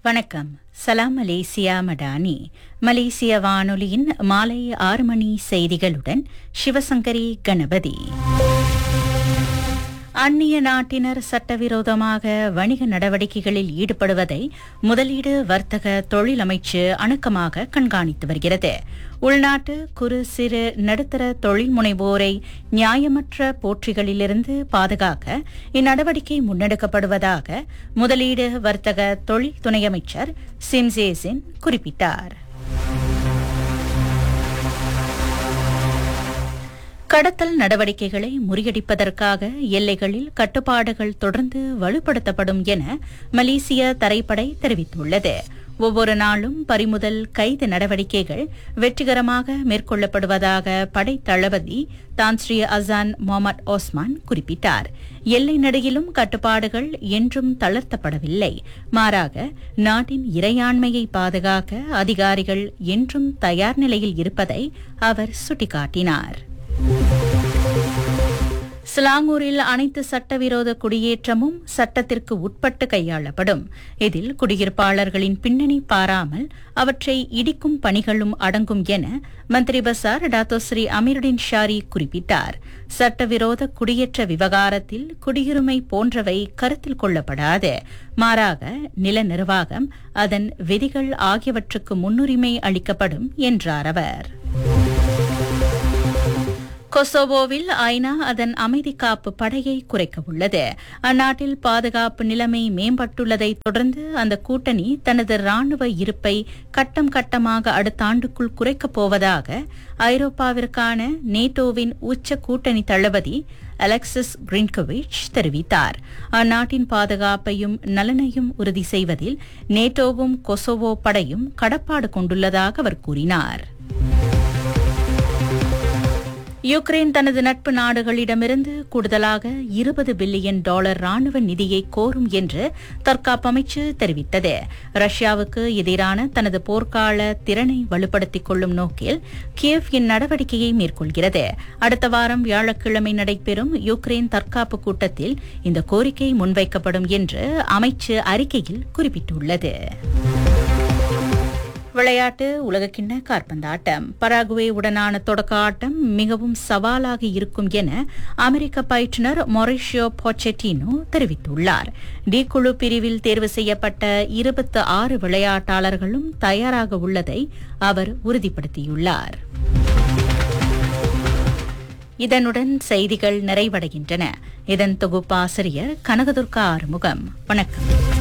வணக்கம் சலாம் மலேசியா மடானி மலேசிய வானொலியின் மாலை ஆறு மணி செய்திகளுடன் சிவசங்கரி கணபதி அந்நிய நாட்டினர் சட்டவிரோதமாக வணிக நடவடிக்கைகளில் ஈடுபடுவதை முதலீடு வர்த்தக தொழில் அமைச்சு அணுக்கமாக கண்காணித்து வருகிறது உள்நாட்டு குறு சிறு நடுத்தர தொழில் முனைவோரை நியாயமற்ற போற்றிகளிலிருந்து பாதுகாக்க இந்நடவடிக்கை முன்னெடுக்கப்படுவதாக முதலீடு வர்த்தக தொழில் துணை அமைச்சர் சிம்சேசின் குறிப்பிட்டார் கடத்தல் நடவடிக்கைகளை முறியடிப்பதற்காக எல்லைகளில் கட்டுப்பாடுகள் தொடர்ந்து வலுப்படுத்தப்படும் என மலேசிய தரைப்படை தெரிவித்துள்ளது ஒவ்வொரு நாளும் பறிமுதல் கைது நடவடிக்கைகள் வெற்றிகரமாக மேற்கொள்ளப்படுவதாக படை தளபதி தான்ஸ்ரீ அசான் முகமது ஓஸ்மான் குறிப்பிட்டார் எல்லை நடுகிலும் கட்டுப்பாடுகள் என்றும் தளர்த்தப்படவில்லை மாறாக நாட்டின் இறையாண்மையை பாதுகாக்க அதிகாரிகள் என்றும் தயார் நிலையில் இருப்பதை அவர் சுட்டிக்காட்டினார் சிலாங்கூரில் அனைத்து சட்டவிரோத குடியேற்றமும் சட்டத்திற்கு உட்பட்டு கையாளப்படும் இதில் குடியிருப்பாளர்களின் பின்னணி பாராமல் அவற்றை இடிக்கும் பணிகளும் அடங்கும் என மந்திரி பசார் டாத்தோஸ்ரீ அமீருடின் ஷாரி குறிப்பிட்டார் சட்டவிரோத குடியேற்ற விவகாரத்தில் குடியுரிமை போன்றவை கருத்தில் கொள்ளப்படாது மாறாக நில நிர்வாகம் அதன் விதிகள் ஆகியவற்றுக்கு முன்னுரிமை அளிக்கப்படும் என்றார் அவர் கொசோவோவில் ஐநா அதன் அமைதி காப்பு படையை குறைக்க உள்ளது அந்நாட்டில் பாதுகாப்பு நிலைமை மேம்பட்டுள்ளதை தொடர்ந்து அந்த கூட்டணி தனது ராணுவ இருப்பை கட்டம் கட்டமாக அடுத்த ஆண்டுக்குள் குறைக்கப் போவதாக ஐரோப்பாவிற்கான நேட்டோவின் உச்ச கூட்டணி தளபதி அலெக்சிஸ் கிரின்கோவிச் தெரிவித்தார் அந்நாட்டின் பாதுகாப்பையும் நலனையும் உறுதி செய்வதில் நேட்டோவும் கொசோவோ படையும் கடப்பாடு கொண்டுள்ளதாக அவர் கூறினார் யுக்ரைன் தனது நட்பு நாடுகளிடமிருந்து கூடுதலாக இருபது பில்லியன் டாலர் ராணுவ நிதியை கோரும் என்று தற்காப்பு அமைச்சு தெரிவித்தது ரஷ்யாவுக்கு எதிரான தனது போர்க்கால திறனை வலுப்படுத்திக் கொள்ளும் நோக்கில் கியவ் இந்நடவடிக்கையை மேற்கொள்கிறது அடுத்த வாரம் வியாழக்கிழமை நடைபெறும் யுக்ரைன் தற்காப்பு கூட்டத்தில் இந்த கோரிக்கை முன்வைக்கப்படும் என்று அமைச்சு அறிக்கையில் குறிப்பிட்டுள்ளது விளையாட்டு உலகக்கிண்ண காற்பந்தாட்டம் பராகுவே உடனான தொடக்க ஆட்டம் மிகவும் சவாலாக இருக்கும் என அமெரிக்க பயிற்றுநர் மொரிஷியோ பொச்செட்டினோ தெரிவித்துள்ளார் டி குழு பிரிவில் தேர்வு செய்யப்பட்ட இருபத்தி ஆறு விளையாட்டாளர்களும் தயாராக உள்ளதை அவர் உறுதிப்படுத்தியுள்ளார் இதனுடன் செய்திகள் நிறைவடைகின்றன இதன் தொகுப்பாசிரியர் கனகதுர்கா ஆறுமுகம் வணக்கம்